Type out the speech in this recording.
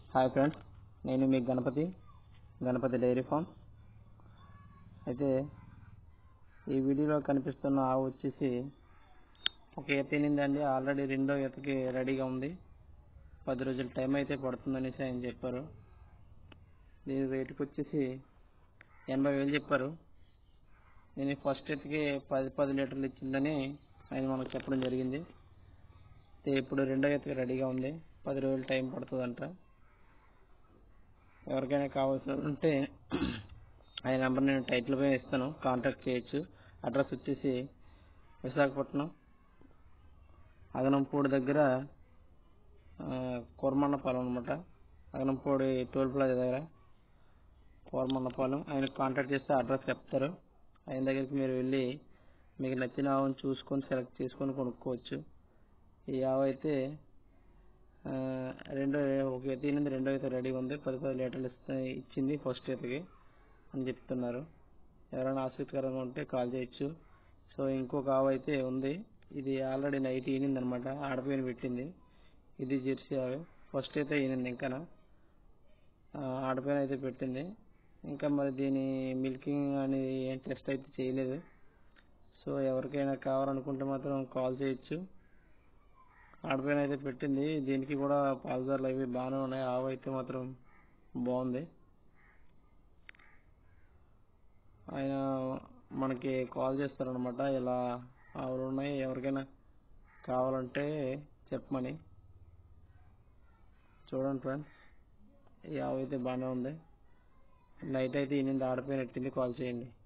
hi friends నేను మీ Ganapathi Ganapathi dairy farm అయితే ఈ వీడియోలో కనిపిస్తున్న ఆవు వచ్చేసి ఒక ఈత ఈనిందండి ఆల్రెడీ రెండో ఈతకి రెడీగా ఉంది పది రోజుల టైం అయితే పడుతుందనేసి ఆయన చెప్పారు దీని రేటుకి వచ్చేసి ఎనభై వేలు చెప్పారు నేను ఫస్ట్ ఈతకి పది పది లీటర్లు ఇచ్చిందని ఆయన మనకు చెప్పడం జరిగింది అయితే ఇప్పుడు రెండో ఈతకి రెడీగా ఉంది పది రోజులు టైం పడుతుందంట ఎవరికైనా కావాల్సి ఉంటే ఆయన నెంబర్ నేను టైటిల్ పైన ఇస్తాను కాంటాక్ట్ చేయొచ్చు అడ్రస్ వచ్చేసి విశాఖపట్నం అగనంపూడి దగ్గర కూరమన్నపాలెం అనమాట అగనంపూడి టోల్ ప్లాజా దగ్గర కూరమన్నపాలెం ఆయన కాంటాక్ట్ చేస్తే అడ్రస్ చెప్తారు ఆయన దగ్గరికి మీరు వెళ్ళి మీకు నచ్చిన ఆవును చూసుకొని సెలెక్ట్ చేసుకొని కొనుక్కోవచ్చు ఈ ఆవు అయితే ఆ, రెండో ఒక ఈత ఈనింది రెండో ఈత రెడీగా ఉంది పది పది లీటర్లు ఇస్తే ఇచ్చింది ఫస్ట్ ఈతకి అని చెప్తున్నారు ఎవరైనా ఆసక్తికరంగా ఉంటే కాల్ చేయొచ్చు సో ఇంకొక ఆవు అయితే ఉంది ఇది ఆల్రెడీ నైట్ ఈనింది అనమాట ఆడపైన పెట్టింది ఇది జెర్సీ ఆవు ఫస్ట్ అయితే ఈనింది ఇంకా ఆడపైన అయితే పెట్టింది ఇంకా మరి దీని మిల్కింగ్ అనేది ఏం టెస్ట్ అయితే చేయలేదు సో ఎవరికైనా కావాలనుకుంటే మాత్రం కాల్ చేయొచ్చు ఆడపైన అయితే పెట్టింది దీనికి కూడా పాలదారులు అవి బాగానే ఉన్నాయి ఆవు అయితే మాత్రం బాగుంది ఆయన మనకి కాల్ చేస్తారనమాట ఇలా ఆవులు ఉన్నాయి ఎవరికైనా కావాలంటే చెప్పమని చూడండి ఫ్రెండ్స్ ఈ ఆవు అయితే బాగానే ఉంది నైట్ అయితే ఈయన ఆడపైన ఎట్టింది కాల్ చేయండి